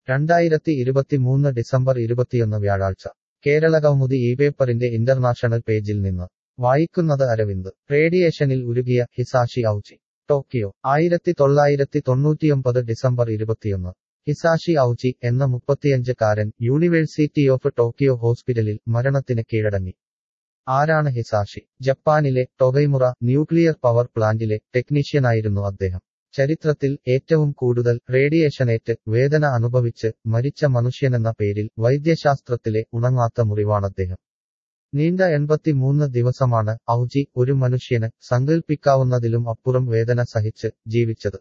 രണ്ടായിരത്തി ഇരുപത്തിമൂന്ന് ഡിസംബർ ഇരുപത്തിയൊന്ന് വ്യാഴാഴ്ച കേരള കൗമുദി ഈ പേപ്പറിന്റെ ഇന്റർനാഷണൽ പേജിൽ നിന്ന് വായിക്കുന്നത് അരവിന്ദ് റേഡിയേഷനിൽ ഉരുകിയ ഹിസാഷി ഔച്ചി ടോക്കിയോ ആയിരത്തി തൊള്ളായിരത്തി തൊണ്ണൂറ്റിയൊമ്പത് ഡിസംബർ ഇരുപത്തിയൊന്ന് ഹിസാഷി ഔച്ചി എന്ന മുപ്പത്തിയഞ്ചുകാരൻ യൂണിവേഴ്സിറ്റി ഓഫ് ടോക്കിയോ ഹോസ്പിറ്റലിൽ മരണത്തിന് കീഴടങ്ങി ആരാണ് ഹിസാഷി ജപ്പാനിലെ ടൊഗൈമുറ ന്യൂക്ലിയർ പവർ പ്ലാന്റിലെ ടെക്നീഷ്യനായിരുന്നു അദ്ദേഹം ചരിത്രത്തിൽ ഏറ്റവും കൂടുതൽ റേഡിയേഷനേറ്റ് വേദന അനുഭവിച്ച് മരിച്ച മനുഷ്യനെന്ന പേരിൽ വൈദ്യശാസ്ത്രത്തിലെ ഉണങ്ങാത്ത മുറിവാണദ്ദേഹം നീണ്ട എൺപത്തിമൂന്ന് ദിവസമാണ് ഔജി ഒരു മനുഷ്യന് സങ്കൽപ്പിക്കാവുന്നതിലും അപ്പുറം വേദന സഹിച്ച് ജീവിച്ചത്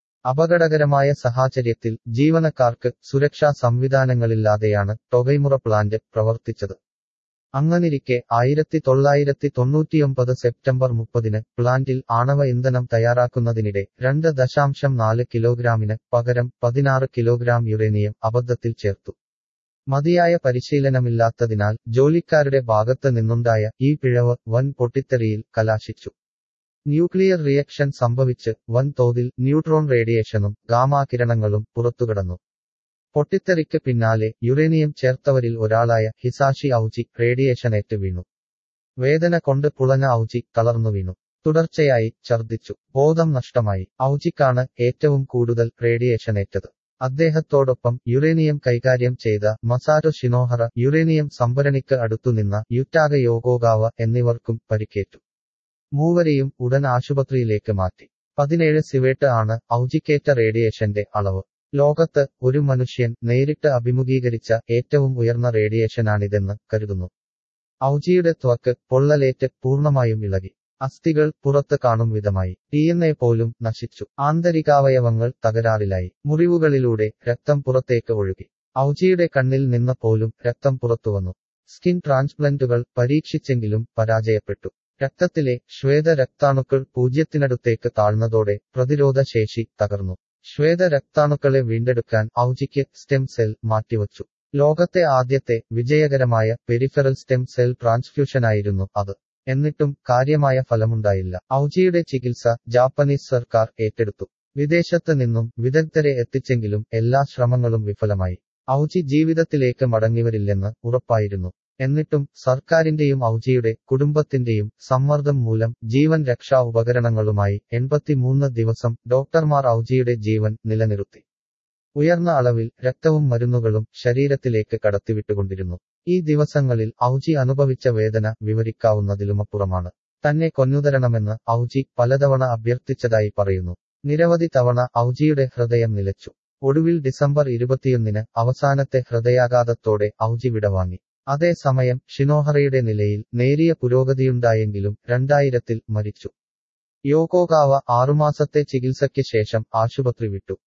അപകടകരമായ സാഹചര്യത്തിൽ ജീവനക്കാർക്ക് സുരക്ഷാ സംവിധാനങ്ങളില്ലാതെയാണ് ടൊഗൈമുറ പ്ലാന്റ് പ്രവർത്തിച്ചത് അങ്ങനിരിക്കെ ആയിരത്തി തൊള്ളായിരത്തി തൊണ്ണൂറ്റിയൊമ്പത് സെപ്റ്റംബർ മുപ്പതിന് പ്ലാന്റിൽ ആണവ ഇന്ധനം തയ്യാറാക്കുന്നതിനിടെ രണ്ട് ദശാംശം നാല് കിലോഗ്രാമിന് പകരം പതിനാറ് കിലോഗ്രാം യുറേനിയം അബദ്ധത്തിൽ ചേർത്തു മതിയായ പരിശീലനമില്ലാത്തതിനാൽ ജോലിക്കാരുടെ ഭാഗത്ത് നിന്നുണ്ടായ ഈ പിഴവ് വൻ പൊട്ടിത്തെറിയിൽ കലാശിച്ചു ന്യൂക്ലിയർ റിയക്ഷൻ സംഭവിച്ച് വൻതോതിൽ ന്യൂട്രോൺ റേഡിയേഷനും ഗാമാകിരണങ്ങളും പുറത്തുകടന്നു പൊട്ടിത്തെറിക്ക് പിന്നാലെ യുറേനിയം ചേർത്തവരിൽ ഒരാളായ ഹിസാഷി ഔചി റേഡിയേഷനേറ്റ് വീണു വേദന കൊണ്ട് പുളഞ്ഞ ഔചി തളർന്നു വീണു തുടർച്ചയായി ഛർദിച്ചു ബോധം നഷ്ടമായി ഔചിക്കാണ് ഏറ്റവും കൂടുതൽ റേഡിയേഷനേറ്റത് അദ്ദേഹത്തോടൊപ്പം യുറേനിയം കൈകാര്യം ചെയ്ത മസാരോ ഷിനോഹറ യുറേനിയം സംഭരണിക്ക് അടുത്തുനിന്ന യുറ്റാഗ യോഗോഗാവ എന്നിവർക്കും പരിക്കേറ്റു മൂവരെയും ഉടൻ ആശുപത്രിയിലേക്ക് മാറ്റി പതിനേഴ് സിവേട്ട് ആണ് ഔചിക്കേറ്റ റേഡിയേഷന്റെ അളവ് ലോകത്ത് ഒരു മനുഷ്യൻ നേരിട്ട് അഭിമുഖീകരിച്ച ഏറ്റവും ഉയർന്ന റേഡിയേഷനാണിതെന്ന് കരുതുന്നു ഔജിയുടെ ത്വക്ക് പൊള്ളലേറ്റ് പൂർണ്ണമായും ഇളകി അസ്ഥികൾ പുറത്ത് കാണും വിധമായി ഡി എൻ എ പോലും നശിച്ചു ആന്തരികാവയവങ്ങൾ തകരാറിലായി മുറിവുകളിലൂടെ രക്തം പുറത്തേക്ക് ഒഴുകി ഔജിയുടെ കണ്ണിൽ നിന്ന് പോലും രക്തം പുറത്തുവന്നു സ്കിൻ ട്രാൻസ്പ്ലന്റുകൾ പരീക്ഷിച്ചെങ്കിലും പരാജയപ്പെട്ടു രക്തത്തിലെ ശ്വേത രക്താണുക്കൾ പൂജ്യത്തിനടുത്തേക്ക് താഴ്ന്നതോടെ പ്രതിരോധ ശേഷി തകർന്നു ശ്വേത രക്താണുക്കളെ വീണ്ടെടുക്കാൻ ഔജിക്ക് സ്റ്റെം സെൽ മാറ്റിവച്ചു ലോകത്തെ ആദ്യത്തെ വിജയകരമായ പെരിഫറൽ സ്റ്റെം സെൽ ട്രാൻസ്ഫ്യൂഷനായിരുന്നു അത് എന്നിട്ടും കാര്യമായ ഫലമുണ്ടായില്ല ഔജിയുടെ ചികിത്സ ജാപ്പനീസ് സർക്കാർ ഏറ്റെടുത്തു വിദേശത്ത് നിന്നും വിദഗ്ധരെ എത്തിച്ചെങ്കിലും എല്ലാ ശ്രമങ്ങളും വിഫലമായി ഔജി ജീവിതത്തിലേക്ക് മടങ്ങിവരില്ലെന്ന് ഉറപ്പായിരുന്നു എന്നിട്ടും സർക്കാരിന്റെയും ഔജിയുടെ കുടുംബത്തിന്റെയും സമ്മർദ്ദം മൂലം ജീവൻ രക്ഷാ ഉപകരണങ്ങളുമായി എൺപത്തിമൂന്ന് ദിവസം ഡോക്ടർമാർ ഔജിയുടെ ജീവൻ നിലനിർത്തി ഉയർന്ന അളവിൽ രക്തവും മരുന്നുകളും ശരീരത്തിലേക്ക് കടത്തിവിട്ടുകൊണ്ടിരുന്നു ഈ ദിവസങ്ങളിൽ ഔജി അനുഭവിച്ച വേദന വിവരിക്കാവുന്നതിലുമപ്പുറമാണ് തന്നെ കൊന്നുതരണമെന്ന് ഔജി പലതവണ അഭ്യർത്ഥിച്ചതായി പറയുന്നു നിരവധി തവണ ഔജിയുടെ ഹൃദയം നിലച്ചു ഒടുവിൽ ഡിസംബർ ഇരുപത്തിയൊന്നിന് അവസാനത്തെ ഹൃദയാഘാതത്തോടെ ഔജി വിടവാങ്ങി അതേസമയം ഷിനോഹറയുടെ നിലയിൽ നേരിയ പുരോഗതിയുണ്ടായെങ്കിലും രണ്ടായിരത്തിൽ മരിച്ചു യോക്കോകാവ ആറുമാസത്തെ ചികിത്സയ്ക്ക് ശേഷം ആശുപത്രി വിട്ടു